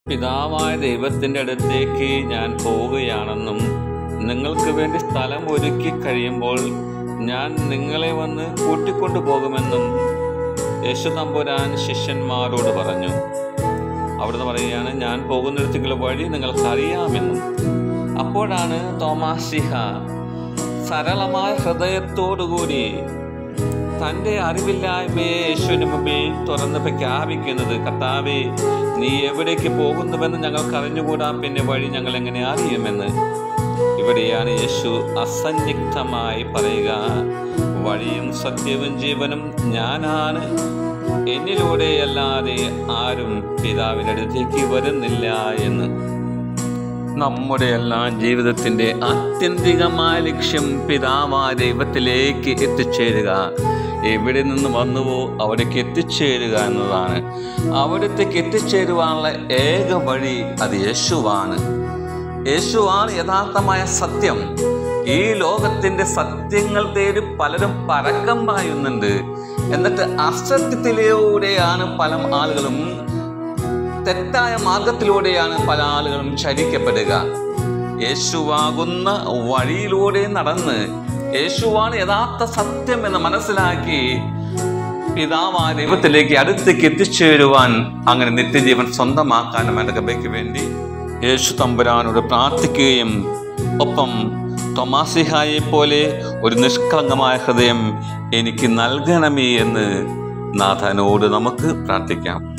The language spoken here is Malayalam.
പിതാവായ ദൈവത്തിൻ്റെ അടുത്തേക്ക് ഞാൻ പോവുകയാണെന്നും നിങ്ങൾക്ക് വേണ്ടി സ്ഥലം ഒരുക്കി കഴിയുമ്പോൾ ഞാൻ നിങ്ങളെ വന്ന് കൂട്ടിക്കൊണ്ടു പോകുമെന്നും യേശു തമ്പുരാൻ ശിഷ്യന്മാരോട് പറഞ്ഞു അവിടുന്ന് പറയുകയാണ് ഞാൻ പോകുന്നിടത്തേക്കുള്ള വഴി നിങ്ങൾക്ക് അറിയാമെന്നും അപ്പോഴാണ് തോമാസിഹ സരളമായ ഹൃദയത്തോടുകൂടി തൻ്റെ അറിവില്ലായ്മയെ യേശുവിന് മുമ്പിൽ തുറന്ന് പ്രഖ്യാപിക്കുന്നത് കർത്താവെ നീ എവിടേക്ക് പോകുന്നുവെന്ന് ഞങ്ങൾക്ക് അറിഞ്ഞുകൂടാ പിന്നെ വഴി ഞങ്ങൾ എങ്ങനെ അറിയുമെന്ന് ഇവിടെയാണ് യേശു അസന്നിഗ്ധമായി പറയുക വഴിയും സത്യവും ജീവനും ഞാനാണ് എന്നിലൂടെയല്ലാതെ ആരും പിതാവിൻ്റെ അടുത്തേക്ക് വരുന്നില്ല എന്ന് നമ്മുടെ എല്ലാം ജീവിതത്തിൻ്റെ ആത്യന്തികമായ ലക്ഷ്യം പിതാവായ ദൈവത്തിലേക്ക് എത്തിച്ചേരുക എവിടെ നിന്ന് വന്നുവോ അവിടേക്ക് എത്തിച്ചേരുക എന്നതാണ് അവിടത്തേക്ക് എത്തിച്ചേരുവാനുള്ള ഏക വഴി അത് യേശുവാണ് യേശുവാണ് യഥാർത്ഥമായ സത്യം ഈ ലോകത്തിൻ്റെ സത്യങ്ങൾ തേടി പലരും പരക്കം പായുന്നുണ്ട് എന്നിട്ട് അസത്യത്തിലൂടെയാണ് പല ആളുകളും തെറ്റായ മാർഗത്തിലൂടെയാണ് പല ആളുകളും ചരിക്കപ്പെടുക യേശുവാകുന്ന വഴിയിലൂടെ നടന്ന് യേശുവാണ് യഥാർത്ഥ സത്യം എന്ന് മനസ്സിലാക്കി പിതാവായ ദൈവത്തിലേക്ക് അടുത്തേക്ക് എത്തിച്ചേരുവാൻ അങ്ങനെ നിത്യജീവൻ സ്വന്തമാക്കാനും എൻ്റെ കൃപയ്ക്ക് വേണ്ടി യേശു തമ്പുരാനോട് പ്രാർത്ഥിക്കുകയും ഒപ്പം തൊമാസിഹായെ പോലെ ഒരു നിഷ്കളങ്കമായ ഹൃദയം എനിക്ക് നൽകണമേ എന്ന് നാഥനോട് നമുക്ക് പ്രാർത്ഥിക്കാം